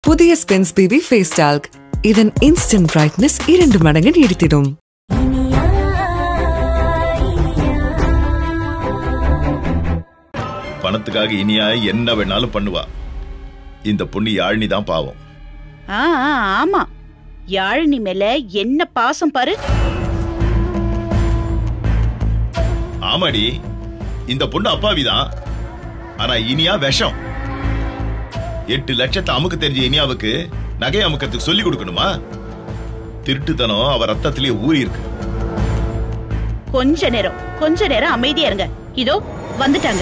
புதிய Spenz baby face talc இதன் instant brightness இரண்டு மடங்கு நீடித்திடும் பணத்துக்காக இனியா என்ன வேணாலும் பண்ணுவா இந்த பொண்ணு யாழினி தான் பாவம் ஆ ஆ, ஆமா யாழினி மேல என்ன பாசம் பாரு ஆமாடி இந்த பொண்ணு அப்பாவிதான் ஆனா இனியா விஷம் எட்டு லட்சத்தை அமுக்க தெரிஞ்ச இனியாவுக்கு நகை அமுக்கத்துக்கு சொல்லி கொடுக்கணுமா திருட்டுத்தனம் அவ ரத்தத்திலேயே ஊறி இருக்கு கொஞ்ச நேரம் கொஞ்ச நேரம் அமைதியா இருங்க இதோ வந்துட்டாங்க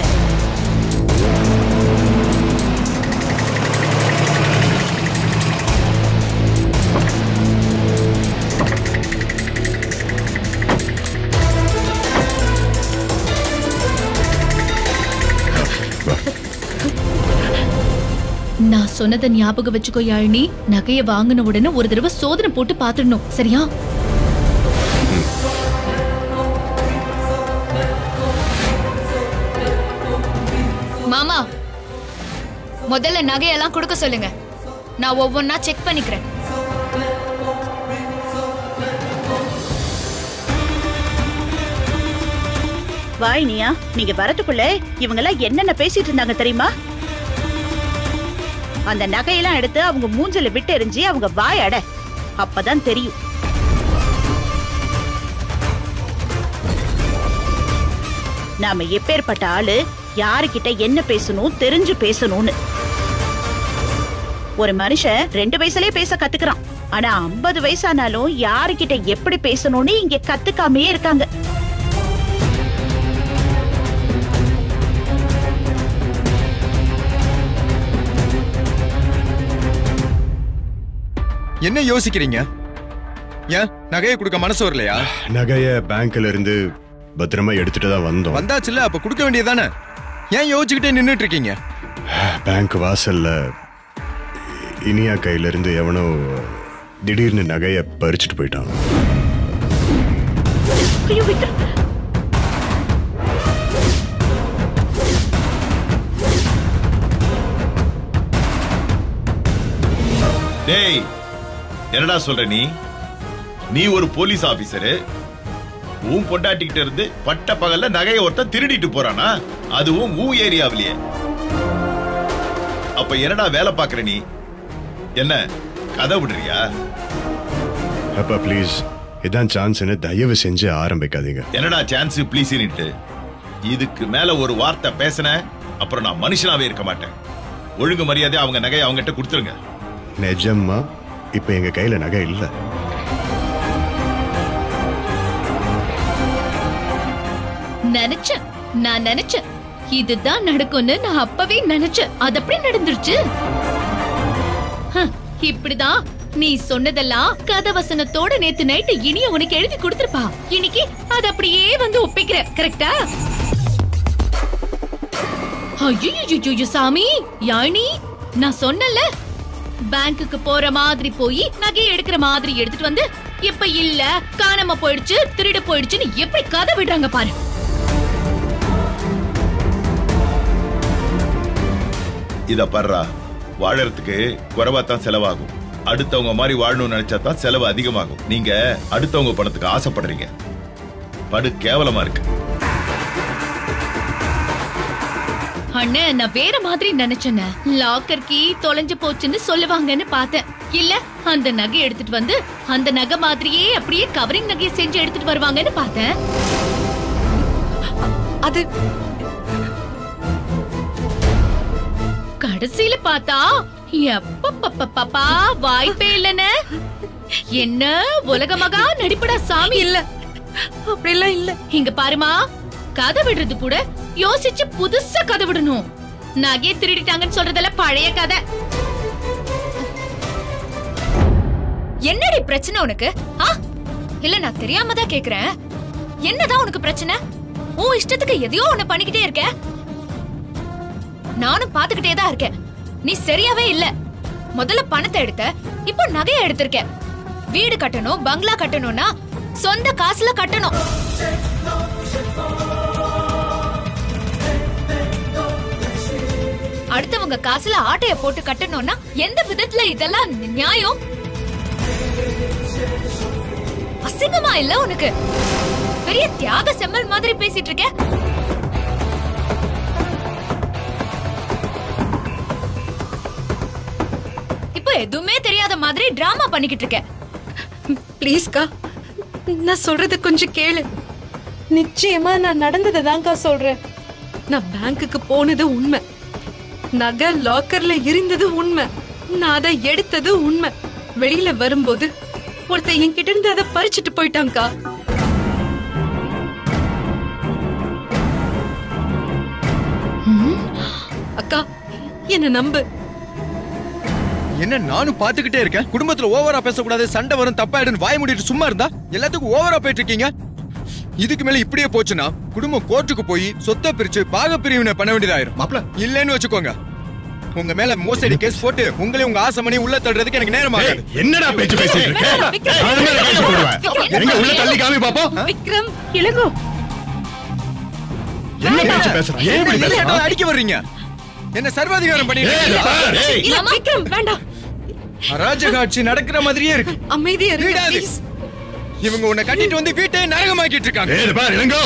நான் சொன்னதை ஞாபகம் வச்சுக்கோ யாழினி நகைய வாங்கின உடனே ஒரு தடவை சோதனை போட்டு பாத்துடணும் சரியா மாமா முதல்ல நகையெல்லாம் கொடுக்க சொல்லுங்க நான் ஒவ்வொன்னா செக் பண்ணிக்கிறேன் வாயினியா நீங்க வரதுக்குள்ள இவங்க எல்லாம் என்னென்ன பேசிட்டு இருந்தாங்க தெரியுமா அந்த நகையெல்லாம் எடுத்து அவங்க மூஞ்சில விட்டு எறிஞ்சு அவங்க வாய் அட அப்பதான் தெரியும் நாம எப்பேற்பட்ட ஆளு யாருக்கிட்ட என்ன பேசணும் தெரிஞ்சு பேசணும்னு ஒரு மனுஷன் ரெண்டு வயசுலயே பேச கத்துக்கிறான் ஆனா ஐம்பது வயசானாலும் யாருக்கிட்ட எப்படி பேசணும்னு இங்க கத்துக்காமயே இருக்காங்க என்ன யோசிக்கிறீங்க ஏன் நகையை கொடுக்க மனசு வரலையா நகைய பேங்க்ல இருந்து பத்திரமா எடுத்துட்டு தான் வந்தோம் வந்தாச்சுல்ல அப்ப கொடுக்க வேண்டியதானே ஏன் யோசிச்சுக்கிட்டே நின்னுட்டு இருக்கீங்க பேங்க் வாசல்ல இனியா கையில இருந்து எவனோ திடீர்னு நகைய பறிச்சுட்டு போயிட்டான் ஐயோ விக்ரம் டேய் என்னடா சொல்ற நீ நீ ஒரு போலீஸ் ஆபீசரு உன் பொண்டாட்டிக்கிட்ட இருந்து பட்ட பகல்ல நகையை ஒருத்தன் திருடிட்டு போறானா அதுவும் ஊ ஏரியாவிலேயே அப்ப என்னடா வேலை பாக்குற நீ என்ன கதை விடுறியா அப்பா ப்ளீஸ் இதான் சான்ஸ்னு தயவு செஞ்சு ஆரம்பிக்காதீங்க என்னடா சான்ஸ் ப்ளீஸ் இதுக்கு மேல ஒரு வார்த்தை பேசின அப்புறம் நான் மனுஷனாவே இருக்க மாட்டேன் ஒழுங்கு மரியாதை அவங்க நகையை அவங்ககிட்ட கொடுத்துருங்க நிஜமா இப்ப எங்க கையில நகை இல்ல நினைச்சேன் நான் நினைச்சேன் இதுதான் நடக்கும்னு நான் அப்பவே நினைச்சேன் அது அப்படியே நடந்துருச்சு ஹம், இப்படிதான் நீ சொன்னதெல்லாம் கதை வசனத்தோட நேத்து நைட்டு இனிய உனக்கு எழுதி கொடுத்திருப்பா இன்னைக்கு அது அப்படியே வந்து ஒப்பிக்கிற கரெக்டா ஐயோ சாமி யாழினி நான் சொன்னல பேங்க்குக்கு போற மாதிரி போய் நகையை எடுக்கிற மாதிரி எடுத்துட்டு வந்து இப்ப இல்ல காணாம போயிடுச்சு திருடு போயிடுச்சுன்னு எப்படி கதை விடுறாங்க பாரு இத பர்றா வாழறதுக்கு குறைவா தான் செலவாகும் அடுத்தவங்க மாதிரி வாழணும்னு நினைச்சா தான் செலவு அதிகமாகும் நீங்க அடுத்தவங்க பணத்துக்கு ஆசைப்படுறீங்க படு கேவலமா இருக்கு அண்ணே நான் வேற மாதிரி நினைச்சேன் லாக்கர் கீ தொலைஞ்சு போச்சுன்னு சொல்லுவாங்கன்னு பார்த்தேன் இல்ல அந்த நகை எடுத்துட்டு வந்து அந்த நகை மாதிரியே அப்படியே கவரிங் நகையை செஞ்சு எடுத்துட்டு வருவாங்கன்னு பார்த்தேன் அது கடைசியில பார்த்தா எப்பப்பப்பப்பா வாய்ப்பே இல்லனே என்ன உலகமகா நடிப்படா சாமி இல்ல அப்படிலாம் இல்ல இங்க பாருமா கதை விடுறது கூட யோசிச்சு புதுசா கதை விடணும் நகையை திருடிட்டாங்கன்னு சொல்றதெல்லாம் பழைய கதை என்னடி பிரச்சனை உனக்கு ஆ இல்ல நான் தெரியாம தான் கேக்குறேன் என்னதான் உனக்கு பிரச்சனை உன் இஷ்டத்துக்கு எதையோ ஒண்ணு பண்ணிக்கிட்டே இருக்க நானும் பாத்துக்கிட்டே தான் இருக்கேன் நீ சரியாவே இல்ல முதல்ல பணத்தை எடுத்த இப்போ நகையை எடுத்திருக்க வீடு கட்டணும் பங்களா கட்டணும்னா சொந்த காசுல கட்டணும் அடுத்தவங்க காசுல ஆட்டைய போட்டு கட்டணும்னா எந்த விதத்துல இதெல்லாம் நியாயம் அசிங்கமா இல்ல உனக்கு பெரிய தியாக செம்மல் மாதிரி பேசிட்டு இருக்க இப்போ எதுவுமே தெரியாத மாதிரி டிராமா பண்ணிக்கிட்டு இருக்க ப்ளீஸ்க்கா நான் சொல்றது கொஞ்சம் கேளு நிச்சயமா நான் நடந்ததை தான்க்கா சொல்றேன் நான் பேங்க்குக்கு போனது உண்மை நகை லாக்கர்ல இருந்தது உண்மை நான் அதை எடுத்தது உண்மை வெளியில வரும்போது ஒருத்தன் என்கிட்ட இருந்து அதை பறிச்சுட்டு போயிட்டான்க்கா ம், அக்கா என்ன நம்பு என்ன நானும் பாத்துக்கிட்டே இருக்கேன் குடும்பத்துல ஓவரா பேசக்கூடாது சண்டை வரும் தப்பாயிடுன்னு வாய் மூடிட்டு சும்மா இருந்தா எல்லாத்துக்கும் ஓவரா போயிட்டு இருக்கீங்க இதுக்கு மேல இப்படியே போச்சுன்னா குடும்பம் கோர்ட்டுக்கு போய் சொத்தை பிரிச்சு பாக பிரிவினை பண்ண வேண்டியதாயிரும் மாப்ள. இல்லைன்னு வச்சுக்கோங்க உங்க மேல மோசடி கேஸ் போட்டு உங்களே உங்க ஆசை பண்ணி உள்ள தள்ளுறதுக்கு எனக்கு நேரம் ஆகாது என்னடா பேச்சு பேசிட்டு இருக்க நான் மேல காசு போடுவேன் எங்க உள்ள தள்ளி காமி பாப்போம் விக்ரம் இளங்கோ என்ன பேச்சு பேசுற ஏன் இப்படி என்ன பேசுற என்ன அடிக்க வர்றீங்க என்ன சர்வாதிகாரம் பண்ணிட்டு ஏய், இருக்கீங்களா? பார். ஏய், இல்ல விக்ரம் வேண்டாம் அராஜகாட்சி நடக்கிற மாதிரியே இருக்கு அமைதியா இருங்க வீடாது. ப்ளீஸ் இவங்க உன்னை கட்டிட்டு வந்து வீட்டை நரகமாக்கிட்டு இருக்காங்க ஏய் பாரு இளங்கோ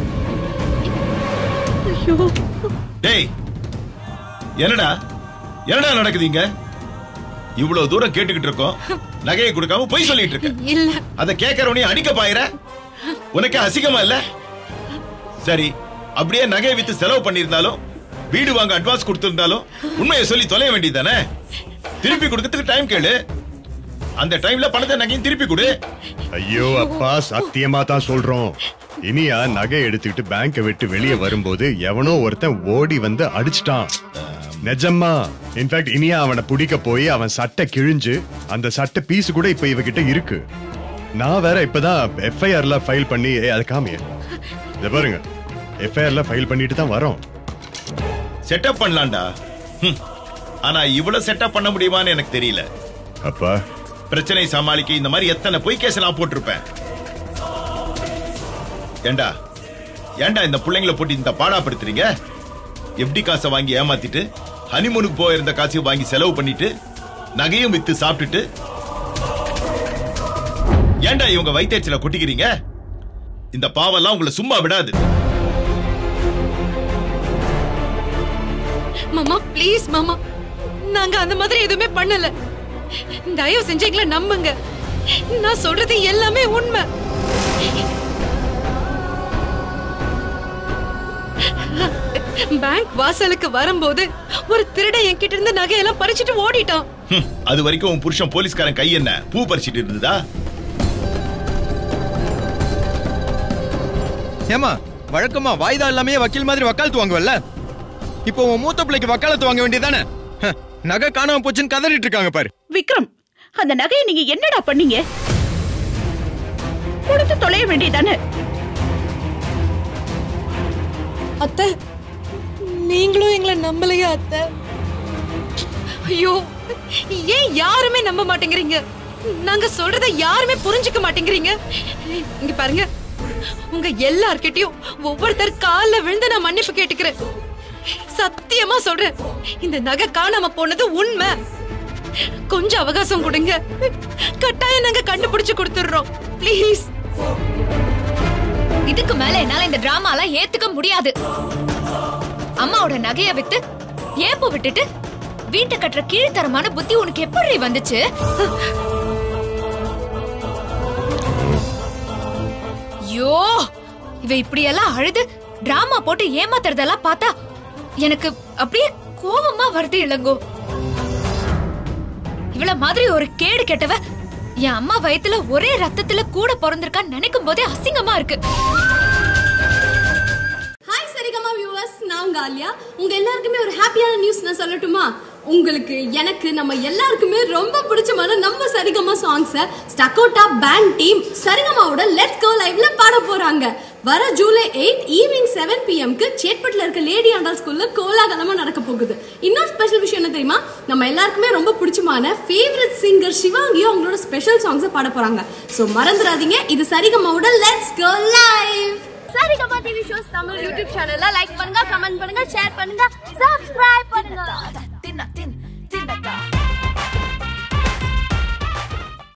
ஐயோ டேய் என்னடா என்னடா நடக்குதுங்க இவ்வளவு தூரம் கேட்டுக்கிட்டு இருக்கோம் நகையை கொடுக்காம பொய் சொல்லிட்டு இருக்க இல்ல அத கேட்கறவனே அடிக்க பாயிர உனக்கு அசிங்கமா இல்ல சரி அப்படியே நகையை வித்து செலவு பண்ணியிருந்தாலும் வீடு வாங்க அட்வான்ஸ் கொடுத்திருந்தாலும் உண்மையை சொல்லி தொலைய வேண்டியதானே திருப்பி கொடுக்கறதுக்கு டைம் கேளு அந்த டைம்ல பணத்தை நகையும் திருப்பி கொடு ஐயோ அப்பா சத்தியமா தான் சொல்றோம் இனியா நகை எடுத்துக்கிட்டு பேங்க விட்டு வெளியே வரும்போது எவனோ ஒருத்தன் ஓடி வந்து அடிச்சிட்டான் நிஜமா இன்ஃபேக்ட் இனியா அவனை பிடிக்க போய் அவன் சட்டை கிழிஞ்சு அந்த சட்டை பீஸ் கூட இப்ப இவகிட்ட இருக்கு நான் வேற இப்பதான் எஃப்ஐஆர்ல ஃபைல் பண்ணி ஏய், அதை காமிய இத பாருங்க எஃப்ஐஆர்ல ஃபைல் பண்ணிட்டு தான் வரோம் செட்டப் பண்ணலாம்டா ஹம். ஆனா இவ்வளவு செட்டப் பண்ண முடியுமான்னு எனக்கு தெரியல அப்பா பிரச்சனை சமாளிக்க இந்த மாதிரி எத்தனை பொய் கேஸ் நான் போட்டிருப்பேன் ஏண்டா ஏண்டா இந்த பிள்ளைங்களை போட்டு இந்த பாடாப்படுத்துறீங்க எப்படி காசை வாங்கி ஏமாத்திட்டு ஹனிமூனுக்கு போயிருந்த காசையும் வாங்கி செலவு பண்ணிட்டு நகையும் வித்து சாப்பிட்டுட்டு ஏண்டா இவங்க வைத்தேச்சல கொட்டிக்கிறீங்க இந்த பாவெல்லாம் உங்களை சும்மா விடாது மாமா ப்ளீஸ் மாமா நாங்க அந்த மாதிரி எதுவுமே பண்ணல தயவு செஞ்சு எங்களை நம்புங்க நான் சொல்றது எல்லாமே உண்மை பேங்க் வாசலுக்கு வரும்போது ஒரு திருடன் என்கிட்ட இருந்து நகையெல்லாம் பறிச்சுட்டு ஓடிட்டான் ஹம், அது வரைக்கும் உன் புருஷன் போலீஸ்காரன் கை என்ன பூ பறிச்சிட்டு இருந்ததா ஏமா வழக்கமா வாய்தா இல்லாமயே வக்கீல் மாதிரி வக்காலத்து வாங்குவல்ல இப்போ உன் மூத்த பிள்ளைக்கு வக்காலத்து வாங்க வேண்டியதானே நகை காணாம போச்சுன்னு கதறிட்டு இருக்காங்க பாரு விக்ரம் அந்த நகையை நீங்க என்னடா பண்ணீங்க கொடுத்து தொலைய வேண்டியதானே அத்தை நீங்களும் எங்களை நம்பலையா அத்தை ஐயோ ஏன் யாருமே நம்ப மாட்டேங்கிறீங்க நாங்க சொல்றத யாருமே புரிஞ்சுக்க மாட்டேங்கிறீங்க இங்க பாருங்க உங்க எல்லார்கிட்டயும் ஒவ்வொருத்தர் கால்ல விழுந்து நான் மன்னிப்பு கேட்டுக்கிறேன் சத்தியமா சொல்றேன் இந்த நகை காணாம போனது உண்மை கொஞ்சம் அவகாசம் கொடுங்க கட்டாயம் நாங்க கண்டுபிடிச்சு கொடுத்துடுறோம் ப்ளீஸ் இதுக்கு மேல என்னால இந்த டிராமாலாம் ஏத்துக்க முடியாது அம்மாவோட நகைய வித்து ஏப்ப விட்டுட்டு வீட்டை கட்டுற கீழ்த்தரமான புத்தி உனக்கு எப்படி வந்துச்சு ஐயோ இவ இப்படியெல்லாம் அழுது டிராமா போட்டு ஏமாத்துறதெல்லாம் பார்த்தா எனக்கு அப்படியே கோவமா வருது இளங்கோ இவள மாதிரி ஒரு கேடு கெட்டவ என் அம்மா வயித்துல ஒரே ரத்தத்துல கூட பிறந்திருக்கான்னு நினைக்கும் போதே அசிங்கமா இருக்கு ஹாய் சரிகமா வியூவர்ஸ் நான் உங்க ஆலியா உங்க எல்லாருக்குமே ஒரு ஹாப்பியான நியூஸ் நான் சொல்லட்டுமா உங்களுக்கு எனக்கு நம்ம எல்லாருக்குமே ரொம்ப பிடிச்சமான நம்ம சரிகமா சாங்ஸை ஸ்டக்கோட்டா பேண்ட் டீம் சரிகமாவோட லெட்ஸ் கோ லைவ்ல பாட போறாங்க வர ஜூலை எயிட் ஈவினிங் செவன் பிஎம்க்கு சேட்பட்டில் இருக்க லேடி ஆண்டால் ஸ்கூல்ல கோலாகலமா நடக்க போகுது இன்னொரு ஸ்பெஷல் விஷயம் என்ன தெரியுமா நம்ம எல்லாருக்குமே ரொம்ப பிடிச்சமான ஃபேவரட் சிங்கர் சிவாங்கியும் அவங்களோட ஸ்பெஷல் சாங்ஸை பாட போறாங்க ஸோ மறந்துடாதீங்க இது சரிகமாவோட let's go live Saregama TV shows Tamil YouTube சேனல்ல லைக் பண்ணுங்க கமெண்ட் பண்ணுங்க ஷேர் பண்ணுங்க சப்ஸ்கிரைப் பண்ணுங்க